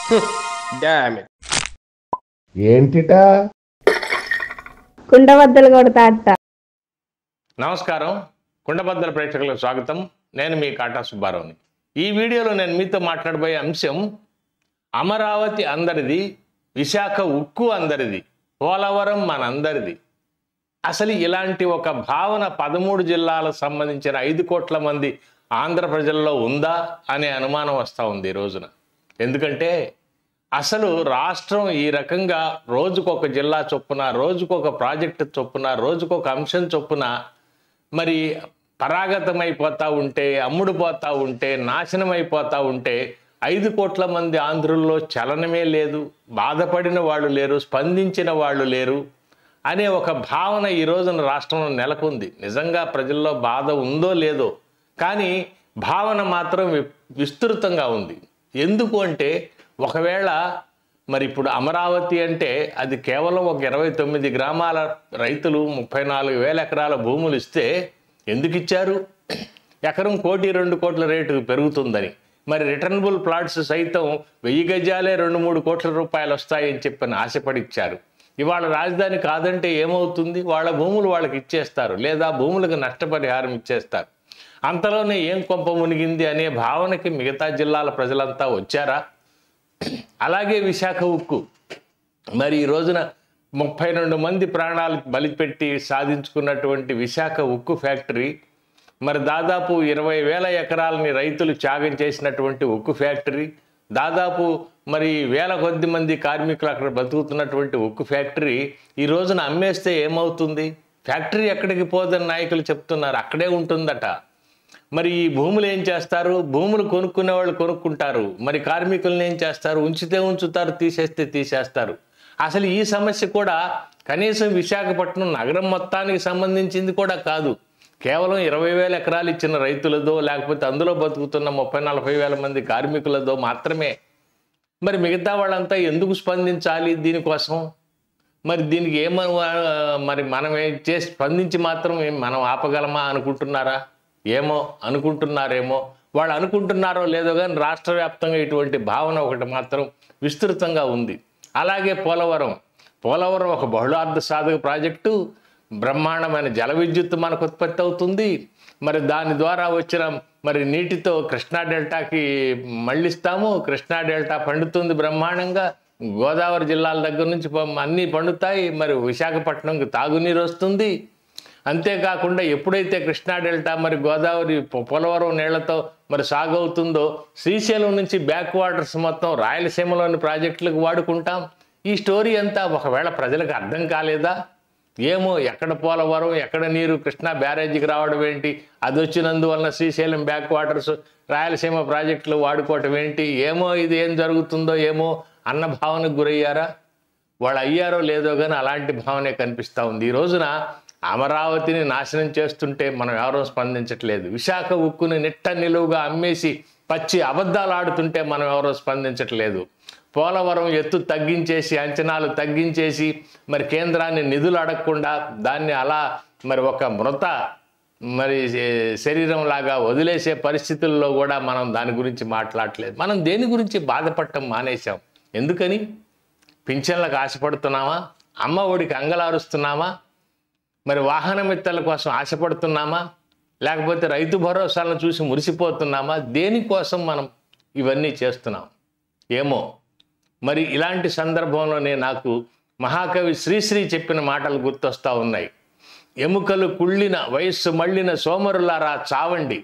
damn it ఏంటిటా కుండబద్దలు కొడతా అట్ట నమస్కారం కుండబద్దల ప్రేక్షకులకు స్వాగతం నేను మీ కాటా సుబ్బారావుని ఈ వీడియోలో నేను మీతో మాట్లాడబోయే అంశం అమరావతి అందరిది విశాఖ ఉక్కు అందరిది పోలవరం మనందరిది అసలు ఇలాంటి ఒక భావన పదమూడు జిల్లాలకు సంబంధించిన ఐదు కోట్ల మంది ఆంధ్ర ప్రజల్లో ఉందా అనే అనుమానం వస్తూ ఉంది ఈ రోజున ఎందుకంటే అసలు రాష్ట్రం ఈ రకంగా రోజుకొక జిల్లా చొప్పున రోజుకొక ప్రాజెక్టు చొప్పున రోజుకొక అంశం చొప్పున మరి పరాగతమైపోతూ ఉంటే అమ్ముడుపోతూ ఉంటే నాశనం అయిపోతూ ఉంటే ఐదు కోట్ల మంది ఆంధ్రుల్లో చలనమే లేదు బాధపడిన వాళ్ళు లేరు స్పందించిన వాళ్ళు లేరు అనే ఒక భావన ఈ రోజున రాష్ట్రంలో నెలకొంది నిజంగా ప్రజల్లో బాధ ఉందో లేదో కానీ భావన మాత్రం వి- విస్తృతంగా ఉంది ఎందుకు అంటే ఒకవేళ మరి ఇప్పుడు అమరావతి అంటే అది కేవలం ఒక ఇరవై తొమ్మిది గ్రామాల రైతులు ముప్పై నాలుగు వేల ఎకరాల భూములు ఇస్తే ఎందుకు ఇచ్చారు ఎకరం కోటి రెండు కోట్ల రేటు పెరుగుతుందని మరి రిటర్నబుల్ ప్లాట్స్ సైతం వెయ్యి గజాలే రెండు మూడు కోట్ల రూపాయలు వస్తాయని చెప్పని ఆశపడి ఇచ్చారు ఇవాళ రాజధాని కాదంటే ఏమవుతుంది వాళ్ళ భూములు వాళ్ళకి ఇచ్చేస్తారు లేదా భూములకు నష్టపరిహారం ఇచ్చేస్తారు అంతలోనే ఏం కొంప మునిగింది అనే భావనకి మిగతా జిల్లాల ప్రజలంతా వచ్చారా అలాగే విశాఖ ఉక్కు మరి ఈ రోజున ముప్పై రెండు మంది ప్రాణాలు బలిపెట్టి సాధించుకున్నటువంటి విశాఖ ఉక్కు ఫ్యాక్టరీ మరి దాదాపు ఇరవై వేల ఎకరాలని రైతులు త్యాగం చేసినటువంటి ఉక్కు ఫ్యాక్టరీ దాదాపు మరి వేల కొద్ది మంది కార్మికులు అక్కడ బతుకుతున్నటువంటి ఉక్కు ఫ్యాక్టరీ ఈ రోజున అమ్మేస్తే ఏమవుతుంది ఫ్యాక్టరీ ఎక్కడికి పోదని నాయకులు చెప్తున్నారు అక్కడే ఉంటుందట మరి ఈ భూములు ఏం చేస్తారు భూములు కొనుక్కునే వాళ్ళు కొనుక్కుంటారు మరి కార్మికులను ఏం చేస్తారు ఉంచితే ఉంచుతారు తీసేస్తే తీసేస్తారు అసలు ఈ సమస్య కూడా కనీసం విశాఖపట్నం నగరం మొత్తానికి సంబంధించింది కూడా కాదు కేవలం ఇరవై వేల ఎకరాలు ఇచ్చిన రైతులదో లేకపోతే అందులో బతుకుతున్న ముప్పై నలభై వేల మంది కార్మికులదో మాత్రమే మరి మిగతా వాళ్ళంతా ఎందుకు స్పందించాలి దీనికోసం మరి దీనికి ఏమ మరి మనం ఏం చేసి స్పందించి మాత్రం ఏం మనం ఆపగలమా అనుకుంటున్నారా ఏమో అనుకుంటున్నారేమో వాళ్ళు అనుకుంటున్నారో లేదో కానీ రాష్ట్ర వ్యాప్తంగా ఇటువంటి భావన ఒకటి మాత్రం విస్తృతంగా ఉంది అలాగే పోలవరం పోలవరం ఒక బహుళార్థ సాధక ప్రాజెక్టు బ్రహ్మాండమైన జల విద్యుత్ మనకు ఉత్పత్తి అవుతుంది మరి దాని ద్వారా వచ్చిన మరి నీటితో కృష్ణా డెల్టాకి మళ్ళిస్తాము కృష్ణా డెల్టా పండుతుంది బ్రహ్మాండంగా గోదావరి జిల్లాల దగ్గర నుంచి ప- అన్నీ పండుతాయి మరి విశాఖపట్నంకి తాగునీరు వస్తుంది అంతేకాకుండా ఎప్పుడైతే కృష్ణా డెల్టా మరి గోదావరి పొ- పోలవరం నీళ్లతో మరి సాగు అవుతుందో శ్రీశైలం నుంచి బ్యాక్ వాటర్స్ మొత్తం రాయలసీమలోని ప్రాజెక్టులకు వాడుకుంటాం ఈ స్టోరీ అంతా ఒకవేళ ప్రజలకు అర్థం కాలేదా ఏమో ఎక్కడ పోలవరం ఎక్కడ నీరు కృష్ణా బ్యారేజీకి రావడం ఏంటి అది వచ్చినందువలన శ్రీశైలం బ్యాక్ వాటర్స్ రాయలసీమ ప్రాజెక్టులు వాడుకోవటం ఏంటి ఏమో ఇది ఏం జరుగుతుందో ఏమో అన్న భావనకు గురయ్యారా వాళ్ళు అయ్యారో లేదో కానీ అలాంటి భావనే కనిపిస్తూ ఉంది ఈ రోజున అమరావతిని నాశనం చేస్తుంటే మనం ఎవరూ స్పందించట్లేదు విశాఖ ఉక్కుని నిట్ట నిలువుగా అమ్మేసి పచ్చి అబద్ధాలు ఆడుతుంటే మనం ఎవరో స్పందించట్లేదు పోలవరం ఎత్తు తగ్గించేసి అంచనాలు తగ్గించేసి మరి కేంద్రాన్ని నిధులు అడగకుండా దాన్ని అలా మరి ఒక మృత మరి శ- శరీరం లాగా వదిలేసే పరిస్థితుల్లో కూడా మనం దాని గురించి మాట్లాడట్లేదు మనం దేని గురించి బాధపడటం మానేశాం ఎందుకని పింఛన్లకు ఆశపడుతున్నామా అమ్మ ఒడికి అంగలారుస్తున్నామా మరి వాహన మిత్రల కోసం ఆశపడుతున్నామా లేకపోతే రైతు భరోసాలను చూసి మురిసిపోతున్నామా దేనికోసం మనం ఇవన్నీ చేస్తున్నాం ఏమో మరి ఇలాంటి సందర్భంలోనే నాకు మహాకవి శ్రీశ్రీ చెప్పిన మాటలు గుర్తొస్తా ఉన్నాయి ఎముకలు కుళ్ళిన వయస్సు మళ్ళిన సోమరులారా చావండి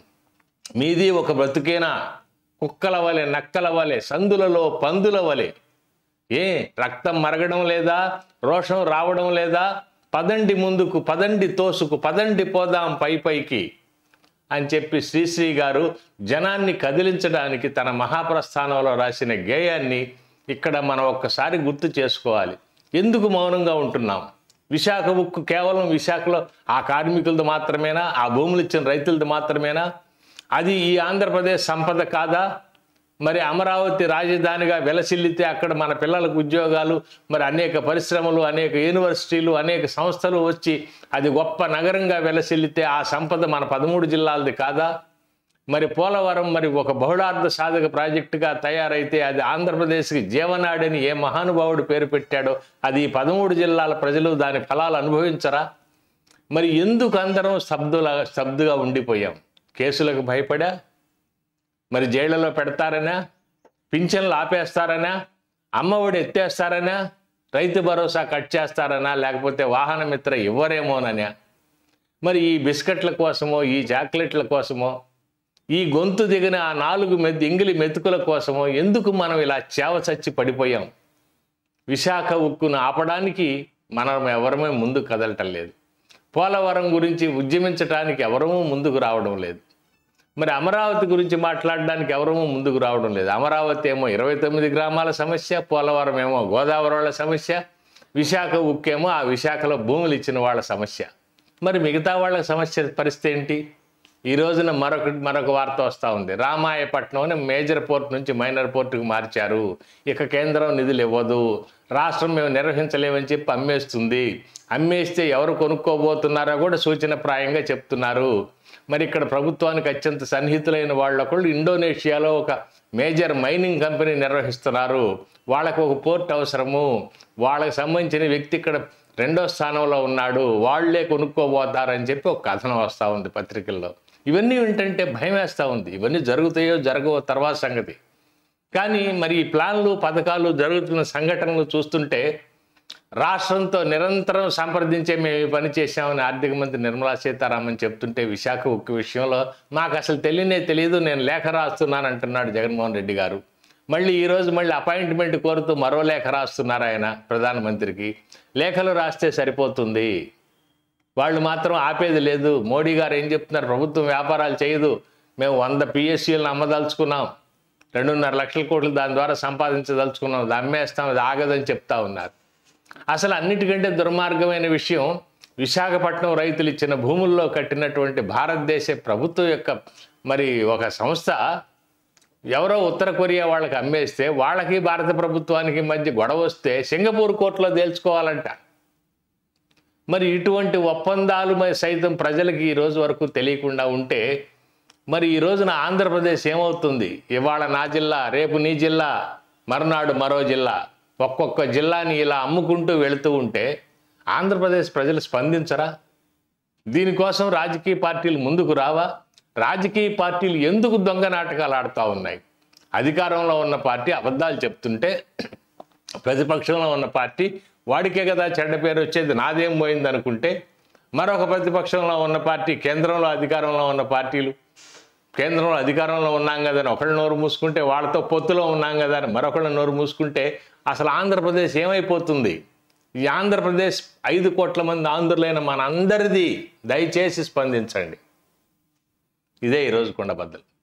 మీది ఒక బ్రతుకేనా కుక్కల వలె నక్కల వలె సందులలో పందుల వలె ఏ రక్తం మరగడం లేదా రోషం రావడం లేదా పదండి ముందుకు పదండి తోసుకు పదండి పోదాం పై పైకి అని చెప్పి శ్రీశ్రీ గారు జనాన్ని కదిలించడానికి తన మహాప్రస్థానంలో రాసిన గేయాన్ని ఇక్కడ మనం ఒక్కసారి గుర్తు చేసుకోవాలి ఎందుకు మౌనంగా ఉంటున్నాం విశాఖ ఉక్కు కేవలం విశాఖలో ఆ కార్మికులది మాత్రమేనా ఆ భూములు ఇచ్చిన రైతులది మాత్రమేనా అది ఈ ఆంధ్రప్రదేశ్ సంపద కాదా మరి అమరావతి రాజధానిగా వెలసిల్లితే అక్కడ మన పిల్లలకు ఉద్యోగాలు మరి అనేక పరిశ్రమలు అనేక యూనివర్సిటీలు అనేక సంస్థలు వచ్చి అది గొప్ప నగరంగా వెలసిల్లితే ఆ సంపద మన పదమూడు జిల్లాలది కాదా మరి పోలవరం మరి ఒక బహుళార్థ సాధక ప్రాజెక్టుగా తయారైతే అది ఆంధ్రప్రదేశ్కి జీవనాడని ఏ మహానుభావుడు పేరు పెట్టాడో అది ఈ పదమూడు జిల్లాల ప్రజలు దాని ఫలాలు అనుభవించరా మరి ఎందుకు అందరం స్తబ్దులా స్తబ్దుగా ఉండిపోయాం కేసులకు భయపడా మరి జైళ్లలో పెడతారనా పింఛన్లు ఆపేస్తారనా అమ్మఒడి ఎత్తేస్తారనా రైతు భరోసా కట్ చేస్తారనా లేకపోతే వాహన మిత్ర ఇవ్వరేమోననా మరి ఈ బిస్కెట్ల కోసమో ఈ చాక్లెట్ల కోసమో ఈ గొంతు దిగిన ఆ నాలుగు మెత్ ఇంగిలి మెతుకుల కోసమో ఎందుకు మనం ఇలా చేవ చచ్చి పడిపోయాం విశాఖ ఉక్కును ఆపడానికి మనం ఎవరమే ముందుకు కదలటం లేదు పోలవరం గురించి ఉద్యమించడానికి ఎవరూ ముందుకు రావడం లేదు మరి అమరావతి గురించి మాట్లాడడానికి ఎవరూ ముందుకు రావడం లేదు అమరావతి ఏమో ఇరవై తొమ్మిది గ్రామాల సమస్య పోలవరం ఏమో గోదావరి వాళ్ళ సమస్య విశాఖ ఉక్కేమో ఆ విశాఖలో భూములు ఇచ్చిన వాళ్ళ సమస్య మరి మిగతా వాళ్ళ సమస్య పరిస్థితి ఏంటి ఈ రోజున మరొక మరొక వార్త వస్తూ ఉంది రామాయపట్నం అని మేజర్ పోర్ట్ నుంచి మైనర్ పోర్టుకు మార్చారు ఇక కేంద్రం నిధులు ఇవ్వదు రాష్ట్రం మేము నిర్వహించలేమని చెప్పి అమ్మేస్తుంది అమ్మేస్తే ఎవరు కొనుక్కోబోతున్నారో కూడా సూచనప్రాయంగా చెప్తున్నారు మరి ఇక్కడ ప్రభుత్వానికి అత్యంత సన్నిహితులైన వాళ్ళ ఒకళ్ళు ఇండోనేషియాలో ఒక మేజర్ మైనింగ్ కంపెనీ నిర్వహిస్తున్నారు వాళ్ళకు ఒక పోర్ట్ అవసరము వాళ్ళకి సంబంధించిన వ్యక్తి ఇక్కడ రెండో స్థానంలో ఉన్నాడు వాళ్లే కొనుక్కోబోతారని చెప్పి ఒక కథనం వస్తూ ఉంది పత్రికల్లో ఇవన్నీ ఏంటంటే భయం వేస్తూ ఉంది ఇవన్నీ జరుగుతాయో జరగవో తర్వాత సంగతి కానీ మరి ఈ ప్లాన్లు పథకాలు జరుగుతున్న సంఘటనలు చూస్తుంటే రాష్ట్రంతో నిరంతరం సంప్రదించే మేము ఈ పని చేశామని ఆర్థిక మంత్రి నిర్మలా సీతారామన్ చెప్తుంటే విశాఖ ఉక్కు విషయంలో మాకు అసలు తెలియనే తెలియదు నేను లేఖ రాస్తున్నాను అంటున్నాడు జగన్మోహన్ రెడ్డి గారు మళ్ళీ ఈరోజు మళ్ళీ అపాయింట్మెంట్ కోరుతూ మరో లేఖ రాస్తున్నారు ఆయన ప్రధానమంత్రికి లేఖలు రాస్తే సరిపోతుంది వాళ్ళు మాత్రం ఆపేది లేదు మోడీ గారు ఏం చెప్తున్నారు ప్రభుత్వం వ్యాపారాలు చేయదు మేము వంద పిఎస్సీలను అమ్మదలుచుకున్నాం రెండున్నర లక్షల కోట్లు దాని ద్వారా సంపాదించదలుచుకున్నాం అది అమ్మేస్తాం అది ఆగదని చెప్తా ఉన్నారు అసలు అన్నిటికంటే దుర్మార్గమైన విషయం విశాఖపట్నం రైతులు ఇచ్చిన భూముల్లో కట్టినటువంటి భారతదేశ ప్రభుత్వం యొక్క మరి ఒక సంస్థ ఎవరో ఉత్తర కొరియా వాళ్ళకి అమ్మేస్తే వాళ్ళకి భారత ప్రభుత్వానికి మధ్య గొడవ వస్తే సింగపూర్ కోర్టులో తేల్చుకోవాలంట మరి ఇటువంటి ఒప్పందాలు మరి సైతం ప్రజలకి ఈ రోజు వరకు తెలియకుండా ఉంటే మరి ఈ రోజున ఆంధ్రప్రదేశ్ ఏమవుతుంది ఇవాళ నా జిల్లా రేపు నీ జిల్లా మరునాడు మరో జిల్లా ఒక్కొక్క జిల్లాని ఇలా అమ్ముకుంటూ వెళుతూ ఉంటే ఆంధ్రప్రదేశ్ ప్రజలు స్పందించరా దీనికోసం రాజకీయ పార్టీలు ముందుకు రావా రాజకీయ పార్టీలు ఎందుకు దొంగ నాటకాలు ఆడుతూ ఉన్నాయి అధికారంలో ఉన్న పార్టీ అబద్ధాలు చెప్తుంటే ప్రతిపక్షంలో ఉన్న పార్టీ వాడికే కదా చెడ్డ పేరు వచ్చేది నాదేం పోయింది అనుకుంటే మరొక ప్రతిపక్షంలో ఉన్న పార్టీ కేంద్రంలో అధికారంలో ఉన్న పార్టీలు కేంద్రంలో అధికారంలో ఉన్నాం కదా అని ఒకళ్ళు నోరు మూసుకుంటే వాళ్ళతో పొత్తులో ఉన్నాం కదా అని మరొకళ్ళు నోరు మూసుకుంటే అసలు ఆంధ్రప్రదేశ్ ఏమైపోతుంది ఈ ఆంధ్రప్రదేశ్ ఐదు కోట్ల మంది ఆంధ్రులైన మనందరిది దయచేసి స్పందించండి ఇదే ఈరోజు కొండబద్దలు